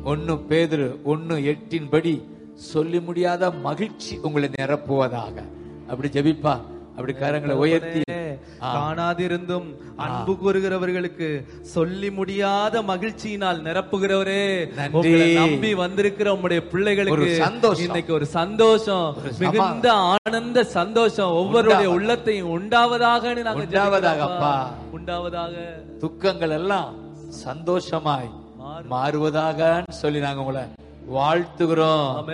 ஒன்னு பேதுரு ஒன்னு எட்டின்படி சொல்லி முடியாத மகிழ்ச்சி உங்களை நிரப்புவதாக அப்படி ஜெபிப்பா அப்படி கரங்களை உயர்த்தி காணாதிருந்தும் அன்பு கூறுகிறவர்களுக்கு சொல்லி முடியாத மகிழ்ச்சியினால் நிரப்புகிறவரே நன்றி. உங்களை நம்பி வந்திருக்கிற உம்முடைய ஒரு பிள்ளைகளுக்கு சந்தோஷம். இன்னைக்கு ஒரு சந்தோஷம் ஒரு சமா- மிகுந்த ஆனந்த சந்தோஷம் ஒவ்வொருடைய உள்ளத்தையும் உண்டாவதாக நாங்க உண்டாவதாக, ஜெபிக்கிறோம் அப்பா. உண்டாவதாக துக்கங்கள் எல்லாம் சந்தோஷமாய் மாறுவதாக சொல்லி நாங்க உங்களை வாழ்த்துகிறோம்